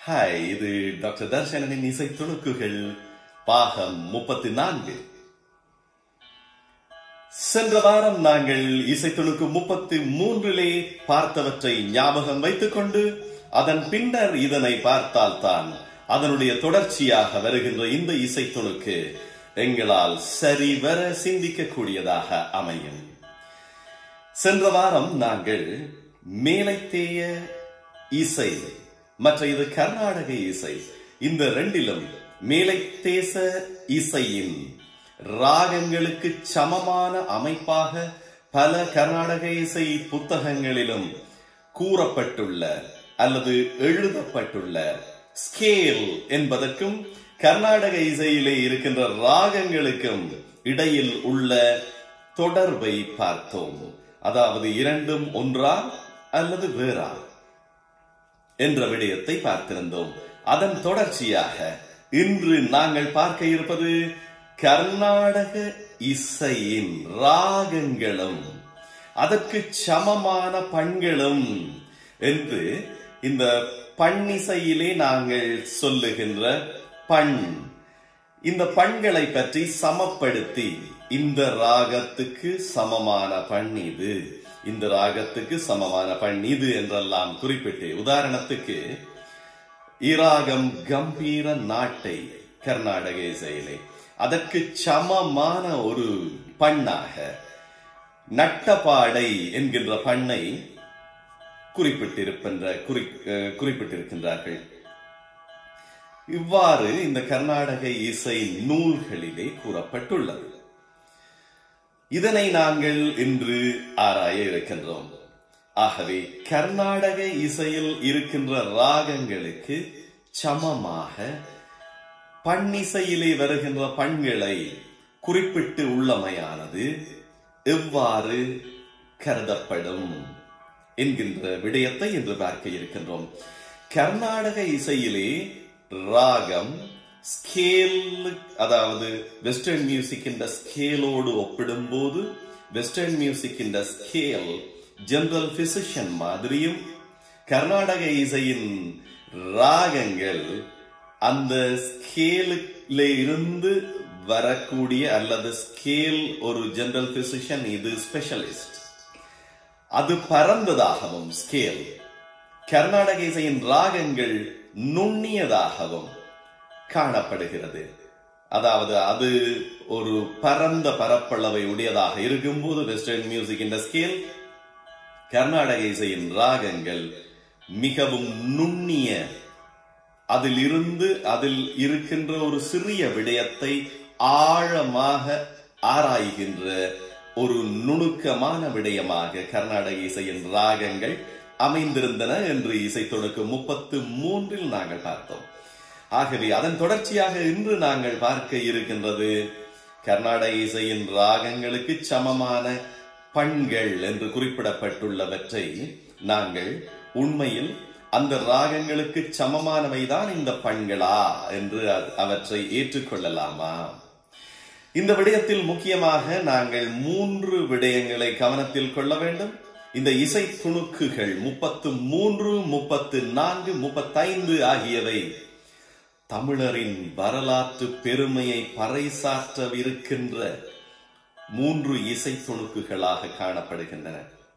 hi இது doctor தர்ஷனனின் இசை துணுக்குகள் பாகம் முப்பத்தி நான்கு சென்ற வாரம் நாங்கள் இசை துணுக்கு முப்பத்தி மூன்றிலே பார்த்தவற்றை ஞாபகம் வைத்துக் கொண்டு அதன் பின்னர் இதனை பார்த்தால்தான் அதனுடைய தொடர்ச்சியாக வருகின்ற இந்த இசை துணுக்கு எங்களால் சரிவர சிந்திக்கக்கூடியதாக அமையும் சென்ற வாரம் நாங்கள் மேலைத்தேய இசை மற்ற இது கர்நாடக இசை இந்த ரெண்டிலும் மேலைத்தேச இசையின் ராகங்களுக்கு சமமான அமைப்பாக பல கர்நாடக இசை புத்தகங்களிலும் கூறப்பட்டுள்ள அல்லது எழுதப்பட்டுள்ள ஸ்கேல் என்பதற்கும் கர்நாடக இசையிலே இருக்கின்ற ராகங்களுக்கும் இடையில் உள்ள தொடர்பை பார்த்தோம் அதாவது இரண்டும் ஒன்றா அல்லது வேறா என்ற விடயத்தை பார்த்திருந்தோம் அதன் தொடர்ச்சியாக இன்று நாங்கள் பார்க்க இருப்பது கர்நாடக இசையின் ராகங்களும் அதற்கு சமமான பண்களும் என்று இந்த பண்ணிசையிலே நாங்கள் சொல்லுகின்ற பண் இந்த பண்களை பற்றி சமப்படுத்தி இந்த ராகத்துக்கு சமமான பண் இது இந்த ராகத்துக்கு சமமான பண் இது என்றெல்லாம் குறிப்பிட்டு உதாரணத்துக்கு இராகம் கம்பீர நாட்டை கர்நாடக இசையிலே அதற்கு சமமான ஒரு பண்ணாக நட்டபாடை என்கின்ற பண்ணை குறிப்பிட்டிருக்கின்ற குறிப்பிட்டிருக்கின்றார்கள் இவ்வாறு இந்த கர்நாடக இசை நூல்களிலே கூறப்பட்டுள்ளது இதனை நாங்கள் இன்று ஆராய இருக்கின்றோம் ஆகவே கர்நாடக இசையில் இருக்கின்ற ராகங்களுக்கு சமமாக பண்ணிசையிலே வருகின்ற பண்களை குறிப்பிட்டு உள்ளமையானது எவ்வாறு கருதப்படும் என்கின்ற விடயத்தை இன்று பார்க்க இருக்கின்றோம் கர்நாடக இசையிலே ராகம் ஸ்கேல் அதாவது வெஸ்டர்ன் மியூசிக்கின் ஸ்கேலோடு ஒப்பிடும்போது வெஸ்டர்ன் மியூசிக்கின் ஸ்கேல் ஜெனரல் பிசிஷியன் மாதிரியும் கர்நாடக இசையின் ராகங்கள் அந்த ஸ்கேலுல இருந்து வரக்கூடிய அல்லது ஸ்கேல் ஒரு ஜெனரல் பிசிஷியன் இது ஸ்பெஷலிஸ்ட் அது பரந்ததாகவும் ஸ்கேல் கர்நாடக இசையின் ராகங்கள் நுண்ணியதாகவும் காணப்படுகிறது அதாவது அது ஒரு பரந்த பரப்பளவை உடையதாக இருக்கும்போது வெஸ்டர்ன் மியூசிக் இந்த ஸ்கேல் கர்நாடக இசையின் ராகங்கள் மிகவும் நுண்ணிய அதில் இருந்து அதில் இருக்கின்ற ஒரு சிறிய விடயத்தை ஆழமாக ஆராய்கின்ற ஒரு நுணுக்கமான விடயமாக கர்நாடக இசையின் ராகங்கள் அமைந்திருந்தன என்று இசை தொடக்கு முப்பத்து மூன்றில் நாங்கள் பார்த்தோம் ஆகவே அதன் தொடர்ச்சியாக இன்று நாங்கள் பார்க்க இருக்கின்றது கர்நாடக இசையின் ராகங்களுக்கு சமமான பண்கள் என்று குறிப்பிடப்பட்டுள்ளவற்றை நாங்கள் உண்மையில் அந்த ராகங்களுக்கு சமமானவைதான் இந்த பண்களா என்று அவற்றை ஏற்றுக்கொள்ளலாமா இந்த விடயத்தில் முக்கியமாக நாங்கள் மூன்று விடயங்களை கவனத்தில் கொள்ள வேண்டும் இந்த இசை துணுக்குகள் முப்பத்து மூன்று முப்பத்து நான்கு முப்பத்தைந்து ஆகியவை தமிழரின் வரலாற்று பெருமையை பறைசாற்றவிருக்கின்ற மூன்று இசை துணுக்குகளாக காணப்படுகின்றன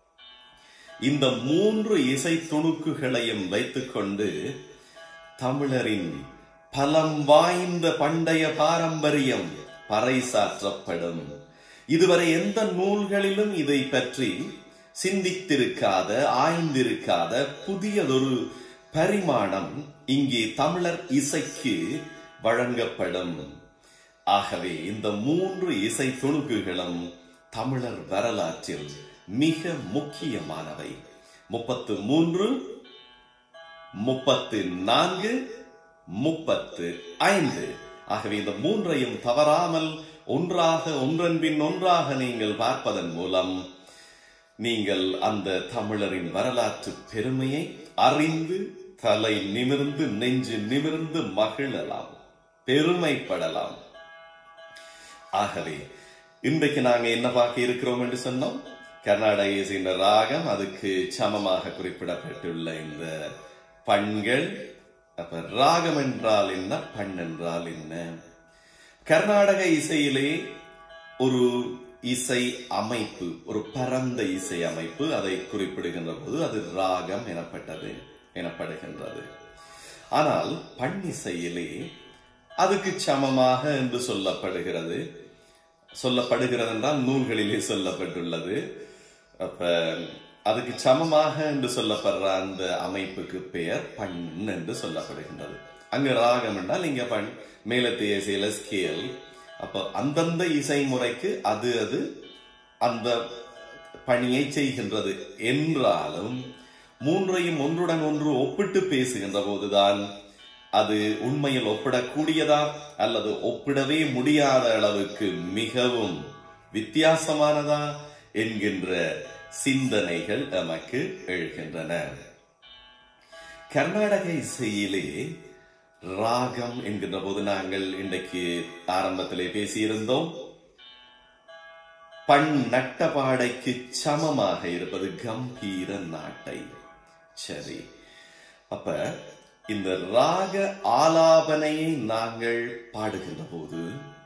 இந்த மூன்று இசை துணுக்குகளையும் வைத்துக்கொண்டு தமிழரின் பலம் வாய்ந்த பண்டைய பாரம்பரியம் பறைசாற்றப்படும் இதுவரை எந்த நூல்களிலும் இதை பற்றி சிந்தித்திருக்காத ஆய்ந்திருக்காத புதியதொரு பரிமாணம் இங்கே தமிழர் இசைக்கு வழங்கப்படும் ஆகவே இந்த மூன்று இசை துணுக்குகளும் தமிழர் வரலாற்றில் மிக முக்கியமானவை முப்பத்து மூன்று முப்பத்து நான்கு முப்பத்து ஐந்து ஆகவே இந்த மூன்றையும் தவறாமல் ஒன்றாக ஒன்றன்பின் ஒன்றாக நீங்கள் பார்ப்பதன் மூலம் நீங்கள் அந்த தமிழரின் வரலாற்று பெருமையை அறிந்து தலை நிமிர்ந்து நெஞ்சு நிமிர்ந்து மகிழலாம் பெருமைப்படலாம் ஆகவே இன்றைக்கு நாங்க என்ன பார்க்க இருக்கிறோம் என்று சொன்னோம் கர்நாடக இசையின் ராகம் அதுக்கு சமமாக குறிப்பிடப்பட்டுள்ள இந்த பண்கள் அப்ப ராகம் என்றால் என்ன பண் என்றால் என்ன கர்நாடக இசையிலே ஒரு இசை அமைப்பு ஒரு பரந்த இசை அமைப்பு அதை குறிப்பிடுகின்ற போது அது ராகம் எனப்பட்டது எனப்படுகின்றது ஆனால் பண்ணிசையிலே அதுக்கு சமமாக என்று சொல்லப்படுகிறது சொல்லப்படுகிறது என்றால் நூல்களிலே சொல்லப்பட்டுள்ளது அப்ப அதுக்கு சமமாக என்று சொல்லப்படுற அந்த அமைப்புக்கு பெயர் பண் என்று சொல்லப்படுகின்றது அங்கு ராகம் என்றால் இங்க பண் மேலத்திய இசையில ஸ்கேல் அப்ப அந்தந்த இசை முறைக்கு அது அது அந்த பணியை செய்கின்றது என்றாலும் மூன்றையும் ஒன்றுடன் ஒன்று ஒப்பிட்டு பேசுகின்ற போதுதான் அது உண்மையில் ஒப்பிடக்கூடியதா அல்லது ஒப்பிடவே முடியாத அளவுக்கு மிகவும் வித்தியாசமானதா என்கின்ற சிந்தனைகள் நமக்கு எழுகின்றன கர்நாடக இசையிலே ராகம் என்கின்ற போது நாங்கள் இன்றைக்கு ஆரம்பத்திலே பேசியிருந்தோம் பண் நட்டபாடைக்கு சமமாக இருப்பது கம்பீர நாட்டை சரி அப்ப இந்த ராக ஆலாபனையை நாங்கள் பாடுகின்ற போது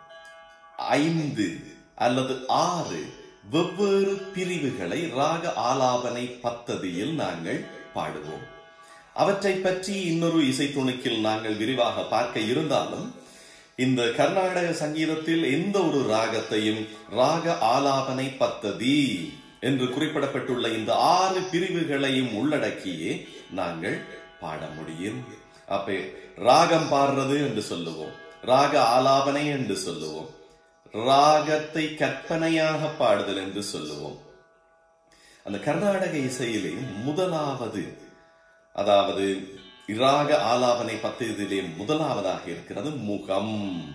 ஐந்து அல்லது ஆறு வெவ்வேறு பிரிவுகளை ராக ஆலாபனை பத்ததியில் நாங்கள் பாடுவோம் அவற்றை பற்றி இன்னொரு இசை துணுக்கில் நாங்கள் விரிவாக பார்க்க இருந்தாலும் இந்த கர்நாடக சங்கீதத்தில் எந்த ஒரு ராகத்தையும் ராக ஆலாபனை பத்ததி என்று குறிப்பிடப்பட்டுள்ள இந்த ஆறு பிரிவுகளையும் உள்ளடக்கியே நாங்கள் பாட முடியும் அப்ப ராகம் பாடுறது என்று சொல்லுவோம் ராக ஆலாபனை என்று சொல்லுவோம் ராகத்தை கற்பனையாக பாடுதல் என்று சொல்லுவோம் அந்த கர்நாடக இசையிலே முதலாவது அதாவது இராக ஆலாபனை பத்தியதிலே முதலாவதாக இருக்கிறது முகம்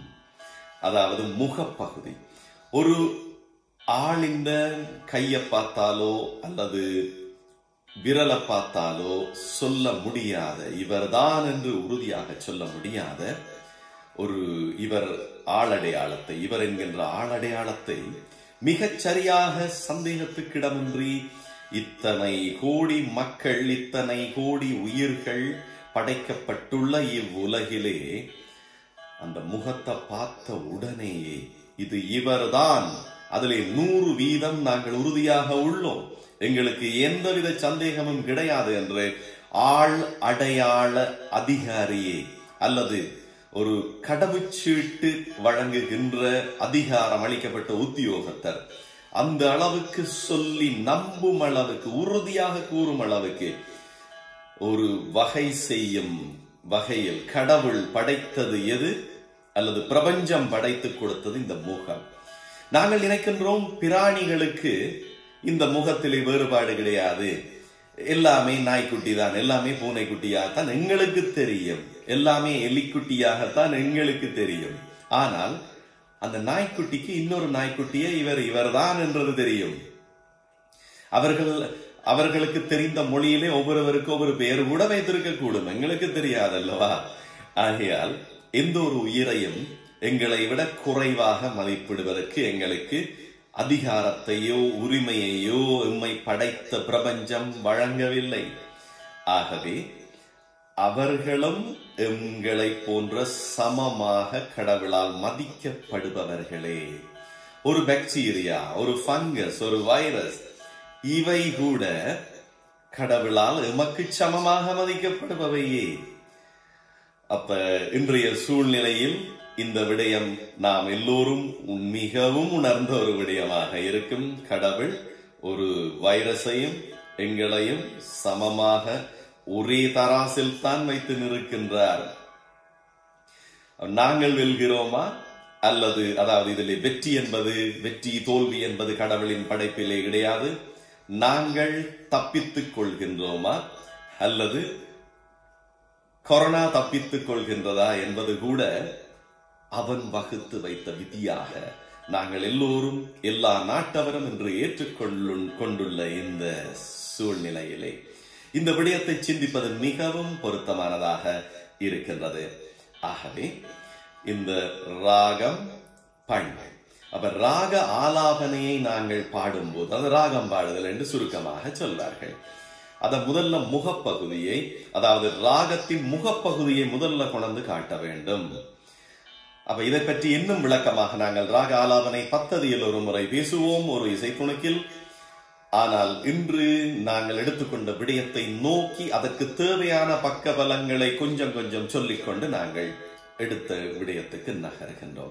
அதாவது முகப்பகுதி ஒரு ஆளிந்த கையை பார்த்தாலோ அல்லது விரலை பார்த்தாலோ சொல்ல முடியாத இவர்தான் என்று உறுதியாக சொல்ல முடியாத ஒரு இவர் ஆளடையாளத்தை இவர் என்கின்ற ஆளடையாளத்தை மிகச் சரியாக சந்தேகத்துக்கிடமின்றி இத்தனை கோடி மக்கள் இத்தனை கோடி உயிர்கள் படைக்கப்பட்டுள்ள இவ்வுலகிலே அந்த முகத்தை பார்த்த உடனேயே இது இவர்தான் அதிலே நூறு வீதம் நாங்கள் உறுதியாக உள்ளோம் எங்களுக்கு எந்தவித சந்தேகமும் கிடையாது என்று ஆள் அடையாள அதிகாரியே அல்லது ஒரு கடவுச்சீட்டு வழங்குகின்ற அதிகாரம் அளிக்கப்பட்ட உத்தியோகத்தர் அந்த அளவுக்கு சொல்லி நம்பும் அளவுக்கு உறுதியாக கூறும் அளவுக்கு ஒரு வகை செய்யும் வகையில் கடவுள் படைத்தது எது அல்லது பிரபஞ்சம் படைத்து கொடுத்தது இந்த முகம் நாங்கள் நினைக்கின்றோம் பிராணிகளுக்கு இந்த முகத்திலே வேறுபாடு கிடையாது எல்லாமே நாய்க்குட்டி தான் எல்லாமே பூனைக்குட்டியாகத்தான் எங்களுக்கு தெரியும் எல்லாமே எலிக்குட்டியாகத்தான் எங்களுக்கு தெரியும் ஆனால் அந்த நாய்க்குட்டிக்கு இன்னொரு நாய்க்குட்டியை இவர் இவர்தான் என்றது தெரியும் அவர்கள் அவர்களுக்கு தெரிந்த மொழியிலே ஒவ்வொருவருக்கு ஒவ்வொரு பெயர் கூட வைத்திருக்க கூடும் எங்களுக்கு தெரியாதல்லவா ஆகையால் எந்த ஒரு உயிரையும் எங்களை விட குறைவாக மதிப்பிடுவதற்கு எங்களுக்கு அதிகாரத்தையோ உரிமையையோ எம்மை படைத்த பிரபஞ்சம் வழங்கவில்லை ஆகவே அவர்களும் எங்களை போன்ற சமமாக கடவுளால் மதிக்கப்படுபவர்களே ஒரு பாக்டீரியா ஒரு ஃபங்கஸ் ஒரு வைரஸ் இவை கூட கடவுளால் எமக்கு சமமாக மதிக்கப்படுபவையே அப்ப இன்றைய சூழ்நிலையில் இந்த விடயம் நாம் எல்லோரும் மிகவும் உணர்ந்த ஒரு விடயமாக இருக்கும் கடவுள் ஒரு வைரஸையும் எங்களையும் சமமாக ஒரே தராசில் தான் வைத்து நிற்கின்றார் நாங்கள் வெல்கிறோமா அல்லது அதாவது இதில் வெற்றி என்பது வெற்றி தோல்வி என்பது கடவுளின் படைப்பிலே கிடையாது நாங்கள் தப்பித்துக் கொள்கின்றோமா அல்லது கொரோனா தப்பித்துக் கொள்கின்றதா என்பது கூட அவன் வகுத்து வைத்த விதியாக நாங்கள் எல்லோரும் எல்லா நாட்டவரும் என்று ஏற்றுக்கொள்ளு கொண்டுள்ள இந்த சூழ்நிலையிலே இந்த விடயத்தை சிந்திப்பது மிகவும் பொருத்தமானதாக இருக்கின்றது ஆகவே இந்த ராகம் பண் அப்ப ராக ஆலாபனையை நாங்கள் பாடும்போது அது ராகம் பாடுதல் என்று சுருக்கமாக சொல்வார்கள் அத முதல்ல முகப்பகுதியை அதாவது ராகத்தின் முகப்பகுதியை முதல்ல கொண்டு காட்ட வேண்டும் அப்ப இதை பற்றி இன்னும் விளக்கமாக நாங்கள் ராக ஆலாபனை பத்ததியில் ஒரு முறை பேசுவோம் ஒரு இசைத்துணுக்கில் ஆனால் இன்று நாங்கள் எடுத்துக்கொண்ட விடயத்தை நோக்கி அதற்கு தேவையான பக்க பலங்களை கொஞ்சம் கொஞ்சம் சொல்லிக்கொண்டு நாங்கள் எடுத்த விடயத்துக்கு நகர்கின்றோம்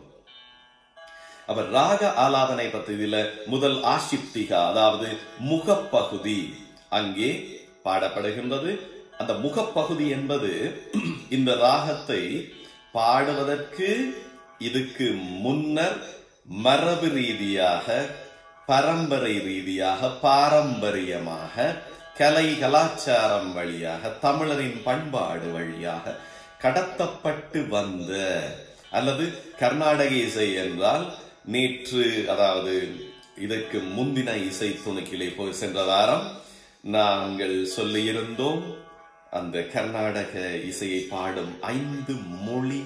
அவர் ராக ஆலாபனை பத்தியில முதல் ஆஷிப்திகா அதாவது முகப்பகுதி அங்கே பாடப்படுகின்றது அந்த முகப்பகுதி என்பது இந்த ராகத்தை பாடுவதற்கு இதுக்கு முன்னர் மரபு ரீதியாக பரம்பரை ரீதியாக பாரம்பரியமாக கலை கலாச்சாரம் வழியாக தமிழரின் பண்பாடு வழியாக கடத்தப்பட்டு வந்த அல்லது கர்நாடக இசை என்றால் நேற்று அதாவது இதற்கு முந்தின இசை துணுக்கிலே போய் சென்ற வாரம் நாங்கள் சொல்லியிருந்தோம் அந்த கர்நாடக இசையை பாடும் ஐந்து மொழி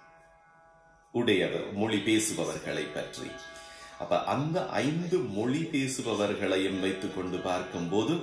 உடையவர் மொழி பேசுபவர்களை பற்றி அப்ப அந்த ஐந்து மொழி பேசுபவர்களையும் வைத்துக் கொண்டு பார்க்கும்போது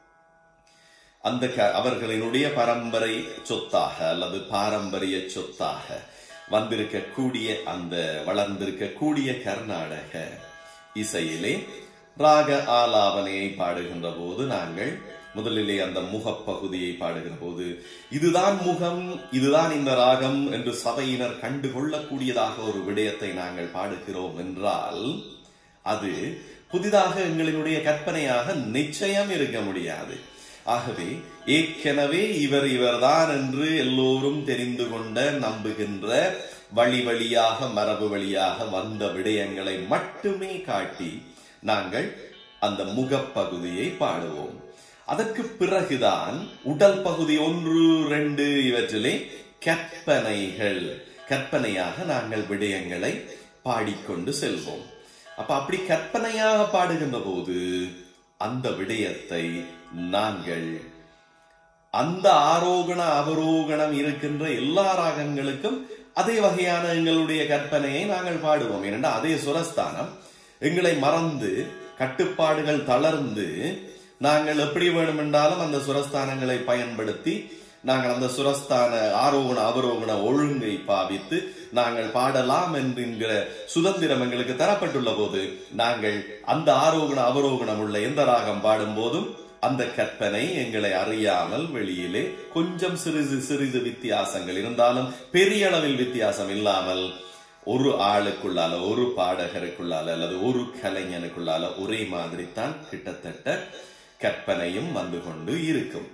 அந்த அவர்களினுடைய பரம்பரை சொத்தாக அல்லது பாரம்பரிய சொத்தாக வந்திருக்கக்கூடிய அந்த வளர்ந்திருக்கக்கூடிய கர்நாடக இசையிலே ராக ஆலாபனையை பாடுகின்ற போது நாங்கள் முதலிலே அந்த முகப்பகுதியை பாடுகிற போது இதுதான் முகம் இதுதான் இந்த ராகம் என்று சபையினர் கண்டுகொள்ளக்கூடியதாக ஒரு விடயத்தை நாங்கள் பாடுகிறோம் என்றால் அது புதிதாக எங்களினுடைய கற்பனையாக நிச்சயம் இருக்க முடியாது ஆகவே ஏற்கனவே இவர் இவர்தான் என்று எல்லோரும் தெரிந்து கொண்ட நம்புகின்ற வழி வழியாக மரபு வழியாக வந்த விடயங்களை மட்டுமே காட்டி நாங்கள் அந்த முகப்பகுதியை பாடுவோம் அதற்கு பிறகுதான் உடல் பகுதி ஒன்று ரெண்டு இவற்றிலே கற்பனைகள் கற்பனையாக நாங்கள் விடயங்களை பாடிக்கொண்டு செல்வோம் அப்ப அப்படி கற்பனையாக பாடுகின்ற போது அந்த விடயத்தை நாங்கள் அந்த ஆரோகண அவரோகணம் இருக்கின்ற எல்லா ராகங்களுக்கும் அதே வகையான எங்களுடைய கற்பனையை நாங்கள் பாடுவோம் ஏனென்றால் அதே சுரஸ்தானம் எங்களை மறந்து கட்டுப்பாடுகள் தளர்ந்து நாங்கள் எப்படி வேணுமென்றாலும் அந்த சுரஸ்தானங்களை பயன்படுத்தி நாங்கள் அந்த சுரஸ்தான ஆரோகண அவரோகண ஒழுங்கை பாவித்து நாங்கள் பாடலாம் என்கிற சுதந்திரம் எங்களுக்கு தரப்பட்டுள்ள போது நாங்கள் அந்த ஆரோகண அவரோகணம் உள்ள எந்த ராகம் பாடும் போதும் அந்த கற்பனை எங்களை அறியாமல் வெளியிலே கொஞ்சம் சிறிது சிறிது வித்தியாசங்கள் இருந்தாலும் பெரிய அளவில் வித்தியாசம் இல்லாமல் ஒரு ஆளுக்குள்ளால ஒரு பாடகருக்குள்ளால அல்லது ஒரு கலைஞனுக்குள்ளால ஒரே மாதிரி தான் கிட்டத்தட்ட கற்பனையும் வந்து கொண்டு இருக்கும்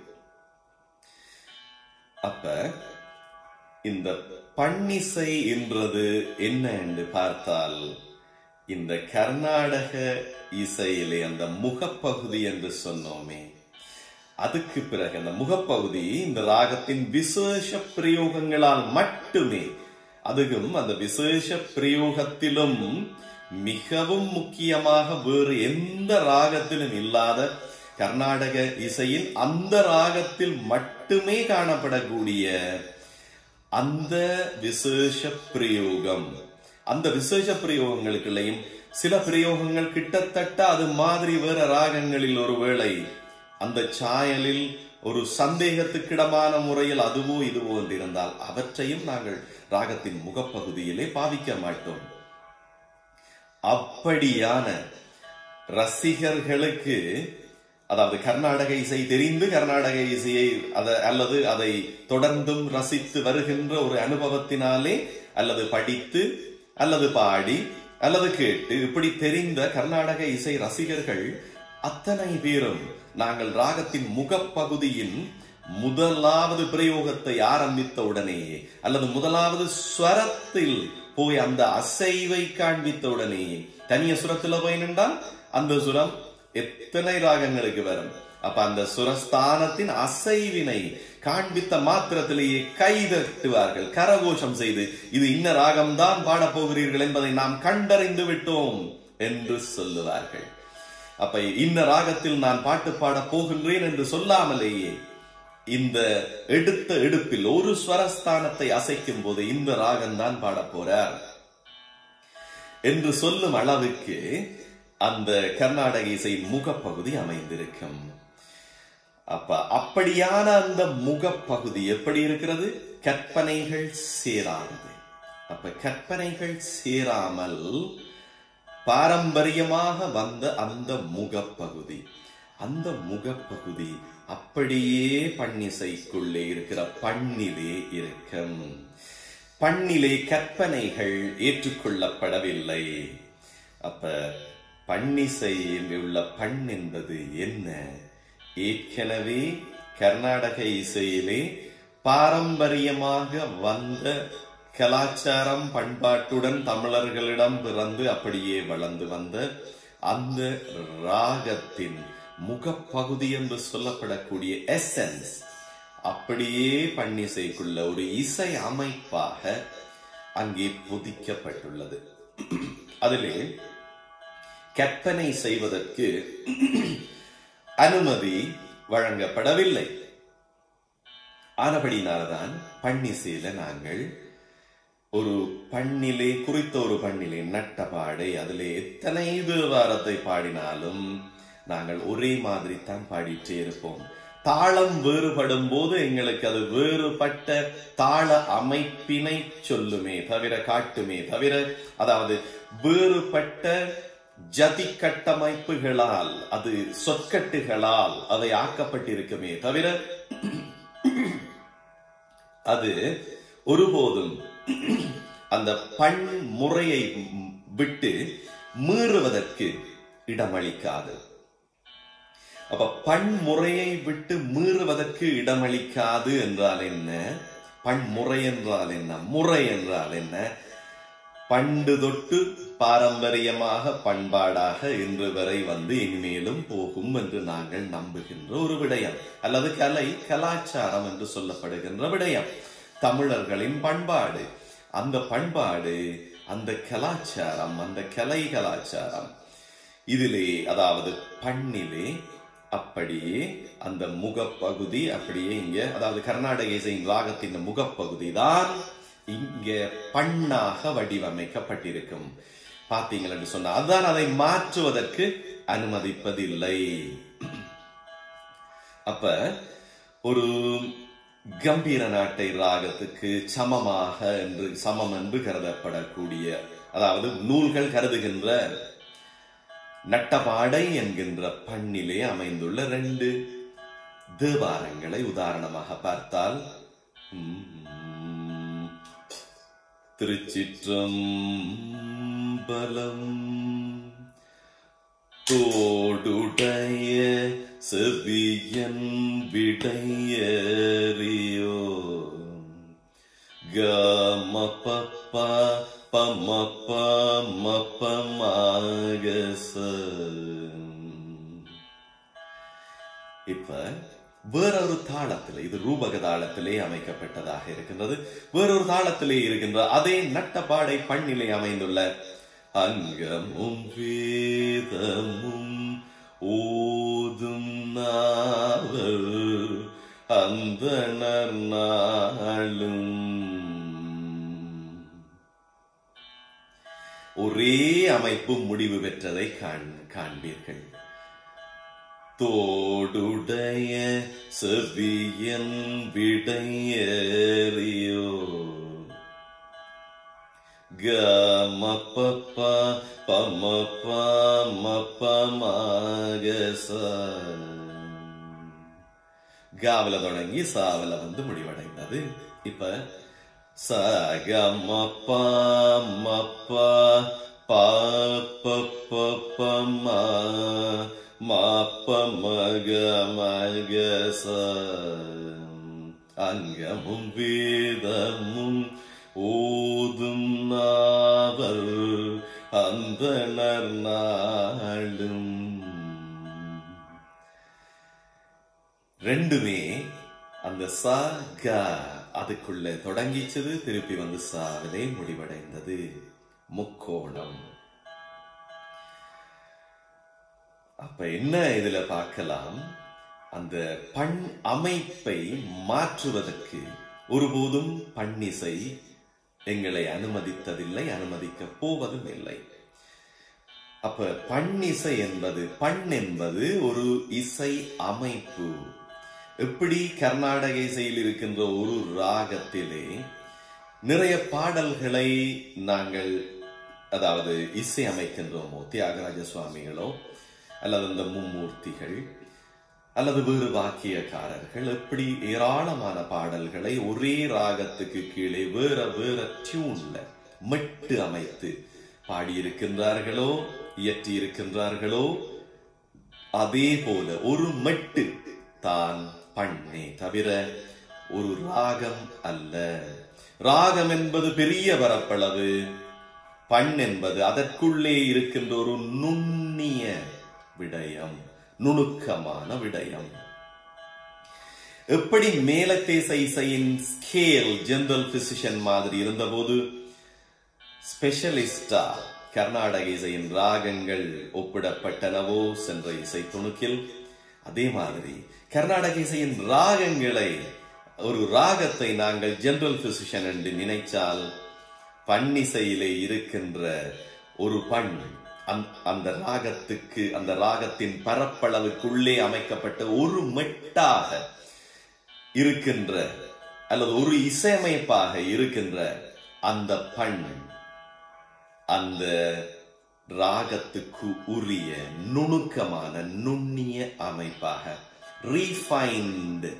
அப்ப இந்த பன்னிசை என்றது என்ன என்று பார்த்தால் இந்த கர்நாடக இசையிலே அந்த முகப்பகுதி என்று சொன்னோமே அதுக்கு பிறகு அந்த முகப்பகுதி இந்த ராகத்தின் விசேஷ பிரயோகங்களால் மட்டுமே அதுவும் அந்த விசேஷ பிரயோகத்திலும் மிகவும் முக்கியமாக வேறு எந்த ராகத்திலும் இல்லாத கர்நாடக இசையில் அந்த ராகத்தில் மட்டுமே காணப்படக்கூடிய அந்த விசேஷ பிரயோகம் அந்த விசேஷ பிரயோகங்களுக்குள்ளேயும் சில பிரயோகங்கள் கிட்டத்தட்ட அது மாதிரி வேற ராகங்களில் ஒருவேளை அந்த சாயலில் ஒரு சந்தேகத்துக்கிடமான முறையில் அதுவோ இதுவோ என்றிருந்தால் அவற்றையும் நாங்கள் ராகத்தின் முகப்பகுதியிலே பாவிக்க மாட்டோம் அப்படியான ரசிகர்களுக்கு அதாவது கர்நாடக இசை தெரிந்து கர்நாடக இசையை அத அல்லது அதை தொடர்ந்தும் ரசித்து வருகின்ற ஒரு அனுபவத்தினாலே அல்லது படித்து அல்லது பாடி அல்லது கேட்டு இப்படி தெரிந்த கர்நாடக இசை ரசிகர்கள் அத்தனை பேரும் நாங்கள் ராகத்தின் முகப்பகுதியின் முதலாவது பிரயோகத்தை ஆரம்பித்த உடனேயே அல்லது முதலாவது ஸ்வரத்தில் போய் அந்த அசைவை காண்பித்த உடனேயே தனிய சுரத்துல போய் நின்றால் அந்த சுரம் எத்தனை ராகங்களுக்கு வரும் அப்ப அந்த சுரஸ்தானத்தின் அசைவினை காண்பித்த மாத்திரத்திலேயே கைதட்டுவார்கள் கரகோஷம் செய்து இது இன்ன ராகம்தான் பாடப் போகிறீர்கள் என்பதை நாம் கண்டறிந்து விட்டோம் என்று சொல்லுவார்கள் அப்ப இன்ன ராகத்தில் நான் பாட்டு பாடப் போகின்றேன் என்று சொல்லாமலேயே இந்த எடுத்த எடுப்பில் ஒரு ஸ்வரஸ்தானத்தை அசைக்கும் போது இந்த ராகம் தான் பாடப் போறார் என்று சொல்லும் அளவுக்கு அந்த கர்நாடக இசை முகப்பகுதி அமைந்திருக்கும் அப்ப அப்படியான அந்த முகப்பகுதி எப்படி இருக்கிறது கற்பனைகள் சேராதது அப்ப கற்பனைகள் சேராமல் பாரம்பரியமாக வந்த அந்த முகப்பகுதி அந்த முகப்பகுதி அப்படியே பன்னிசைக்குள்ளே இருக்கிற பண்ணிலே இருக்கும் பண்ணிலே கற்பனைகள் ஏற்றுக்கொள்ளப்படவில்லை அப்ப பன்னிசை உள்ள பண் என்பது என்ன ஏற்கனவே கர்நாடக இசையிலே பாரம்பரியமாக வந்த கலாச்சாரம் பண்பாட்டுடன் தமிழர்களிடம் பிறந்து அப்படியே வளர்ந்து வந்த அந்த ராகத்தின் முகப்பகுதி என்று சொல்லப்படக்கூடிய எசன்ஸ் அப்படியே பன்னிசைக்குள்ள ஒரு இசை அமைப்பாக அங்கே புதிக்கப்பட்டுள்ளது அதிலே கற்பனை செய்வதற்கு அனுமதி வழங்கப்படவில்லை ஆனபடினால்தான் பன்னிசையில நாங்கள் ஒரு பண்ணிலே குறித்த ஒரு பண்ணிலே நட்ட பாடை அதிலே எத்தனை தேவாரத்தை பாடினாலும் நாங்கள் ஒரே மாதிரி தான் பாடிட்டே இருப்போம் தாளம் வேறுபடும் போது எங்களுக்கு அது வேறுபட்ட தாள அமைப்பினை சொல்லுமே தவிர காட்டுமே தவிர அதாவது வேறுபட்ட ஜதி கட்டமைப்புகளால் அது சொற்கட்டுகளால் அதை ஆக்கப்பட்டிருக்குமே தவிர அது ஒருபோதும் அந்த பண் முறையை விட்டு மீறுவதற்கு இடமளிக்காது அப்ப பன்முறையை விட்டு மீறுவதற்கு இடமளிக்காது என்றால் என்ன பன்முறை என்றால் என்ன முறை என்றால் என்ன பண்டு தொட்டு பாரம்பரியமாக பண்பாடாக இன்று வரை வந்து இனிமேலும் போகும் என்று நாங்கள் நம்புகின்ற ஒரு விடயம் அல்லது கலை கலாச்சாரம் என்று சொல்லப்படுகின்ற விடயம் தமிழர்களின் பண்பாடு அந்த பண்பாடு அந்த கலாச்சாரம் அந்த கலை கலாச்சாரம் இதிலே அதாவது பண்ணிலே அப்படியே அந்த முகப்பகுதி அப்படியே இங்க அதாவது கர்நாடக இசையின் ராகத்தின் முகப்பகுதி தான் இங்க பண்ணாக வடிவமைக்கப்பட்டிருக்கும் பார்த்தீங்கள் என்று சொன்னா அதுதான் அதை மாற்றுவதற்கு அனுமதிப்பதில்லை அப்ப ஒரு கம்பீர நாட்டை ராகத்துக்கு சமமாக என்று சமம் என்று கருதப்படக்கூடிய அதாவது நூல்கள் கருதுகின்ற நட்டபாடை என்கின்ற பண்ணிலே அமைந்துள்ள ரெண்டு தேவாரங்களை உதாரணமாக பார்த்தால் திருச்சிற்றம்பலம் தோடுடைய செவியன் விடையறியோ கமப்பா பமப்ப மப்பமாகச இப்ப வேறொரு தாளத்தில் இது ரூபக தாளத்திலே அமைக்கப்பட்டதாக இருக்கின்றது வேறொரு தாளத்திலே இருக்கின்ற அதே நட்டப்பாடை பண்ணிலே அமைந்துள்ள அங்கமும் வேதமும் ஓதும் நாவல் அந்தணர் நாளும் ஒரே அமைப்பு முடிவு பெற்றதை காண்பீர்கள் தோடுடைய செவியன் விடையறியோ கமப்ப பமப்ப மப்பமாகச காவல தொடங்கி சாவல வந்து முடிவடைந்தது இப்ப சகமப்ப மப்ப பாப்பப்பம மாப்ப மக மகச அங்கமும் வேதமும் ஓதும் நாவல் அந்தனர் நாளும் ரெண்டுமே அந்த ச க அதுக்குள்ள தொடங்கிச்சது திருப்பி வந்து சாவிலே முடிவடைந்தது முக்கோணம் அப்ப என்ன இதுல பார்க்கலாம் அந்த பண் அமைப்பை மாற்றுவதற்கு ஒருபோதும் பண்ணிசை எங்களை அனுமதித்ததில்லை அனுமதிக்க போவதும் இல்லை அப்ப பண்ணிசை என்பது பண் என்பது ஒரு இசை அமைப்பு எப்படி கர்நாடக இசையில் இருக்கின்ற ஒரு ராகத்திலே நிறைய பாடல்களை நாங்கள் அதாவது இசை அமைக்கின்றோமோ தியாகராஜ சுவாமிகளோ அல்லது இந்த மும்மூர்த்திகள் அல்லது வேறு வாக்கியக்காரர்கள் எப்படி ஏராளமான பாடல்களை ஒரே ராகத்துக்கு கீழே வேற வேற டியூன்ல மெட்டு அமைத்து பாடியிருக்கின்றார்களோ இயற்றி இருக்கின்றார்களோ அதே போல ஒரு மெட்டு தான் பண்ணே தவிர ஒரு ராகம் அல்ல ராகம் என்பது பெரிய பரப்பளவு பண் என்பது அதற்குள்ளே இருக்கின்ற ஒரு நுண்ணிய விடயம் நுணுக்கமான விடயம் எப்படி மேலத்தேச இசையின் ஸ்கேல் ஜெனரல் பிசிஷியன் மாதிரி இருந்தபோது ஸ்பெஷலிஸ்டா கர்நாடக இசையின் ராகங்கள் ஒப்பிடப்பட்டனவோ சென்ற இசை துணுக்கில் அதே மாதிரி கர்நாடக இசையின் ராகங்களை ஒரு ராகத்தை நாங்கள் ஜெனரல் பிசிஷியன் என்று நினைச்சால் பன்னிசையிலே இருக்கின்ற ஒரு பண் அந்த ராகத்துக்கு அந்த ராகத்தின் பரப்பளவுக்குள்ளே அமைக்கப்பட்ட ஒரு மெட்டாக இருக்கின்ற அல்லது ஒரு இசையமைப்பாக இருக்கின்ற அந்த பண் அந்த ராகத்துக்கு உரிய நுணுக்கமான நுண்ணிய அமைப்பாக ரீஃபைன்டு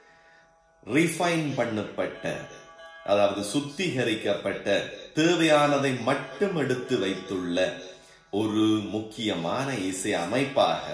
ரீஃபைன் பண்ணப்பட்ட அதாவது சுத்திகரிக்கப்பட்ட தேவையானதை மட்டும் எடுத்து வைத்துள்ள ஒரு முக்கியமான இசை அமைப்பாக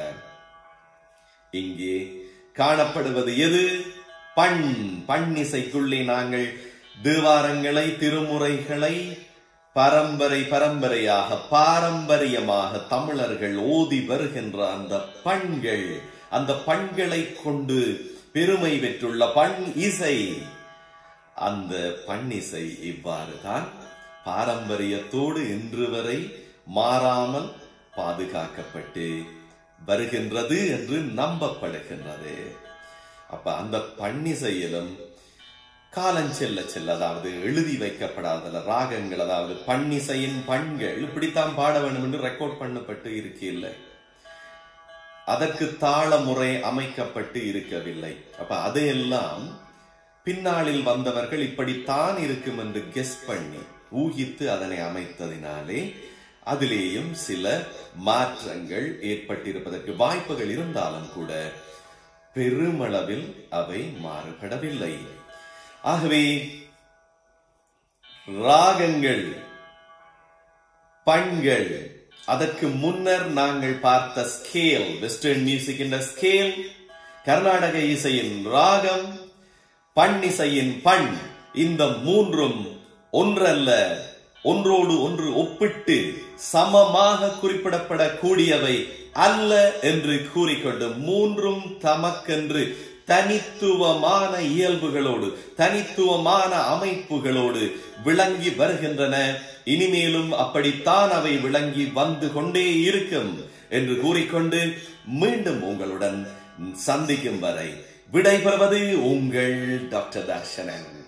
இங்கே காணப்படுவது எது பண் பண் இசைக்குள்ளே நாங்கள் தேவாரங்களை திருமுறைகளை பரம்பரை பரம்பரையாக பாரம்பரியமாக தமிழர்கள் ஓதி வருகின்ற அந்த பண்கள் அந்த பண்களை கொண்டு பெருமை பெற்றுள்ள பண் இசை அந்த பன்னிசை இவ்வாறு தான் பாரம்பரியத்தோடு இன்று வரை மாறாமல் பாதுகாக்கப்பட்டு வருகின்றது என்று நம்பப்படுகின்றது அப்ப அந்த பன்னிசையிலும் காலம் செல்ல செல்ல அதாவது எழுதி வைக்கப்படாத ராகங்கள் அதாவது பன்னிசையின் பண்கள் இப்படித்தான் பாட வேண்டும் என்று ரெக்கார்ட் பண்ணப்பட்டு இருக்கில்லை அதற்கு தாள முறை அமைக்கப்பட்டு இருக்கவில்லை அப்ப அதையெல்லாம் பின்னாளில் வந்தவர்கள் இப்படித்தான் இருக்கும் என்று கெஸ் பண்ணி ஊகித்து அதனை அமைத்ததினாலே அதிலேயும் சில மாற்றங்கள் ஏற்பட்டிருப்பதற்கு வாய்ப்புகள் இருந்தாலும் கூட பெருமளவில் அவை மாறுபடவில்லை ஆகவே ராகங்கள் பண்கள் அதற்கு முன்னர் நாங்கள் பார்த்த ஸ்கேல் வெஸ்டர்ன் மியூசிக் என்ற ஸ்கேல் கர்நாடக இசையின் ராகம் பண் இசையின் பண் இந்த மூன்றும் ஒன்றல்ல ஒன்றோடு ஒன்று ஒப்பிட்டு சமமாக குறிப்பிடப்படக்கூடியவை அல்ல என்று கூறிக்கொண்டு மூன்றும் தமக்கென்று தனித்துவமான இயல்புகளோடு தனித்துவமான அமைப்புகளோடு விளங்கி வருகின்றன இனிமேலும் அப்படித்தான் அவை விளங்கி வந்து கொண்டே இருக்கும் என்று கூறிக்கொண்டு மீண்டும் உங்களுடன் சந்திக்கும் வரை விடைபெறுவது உங்கள் டாக்டர் தர்ஷனன்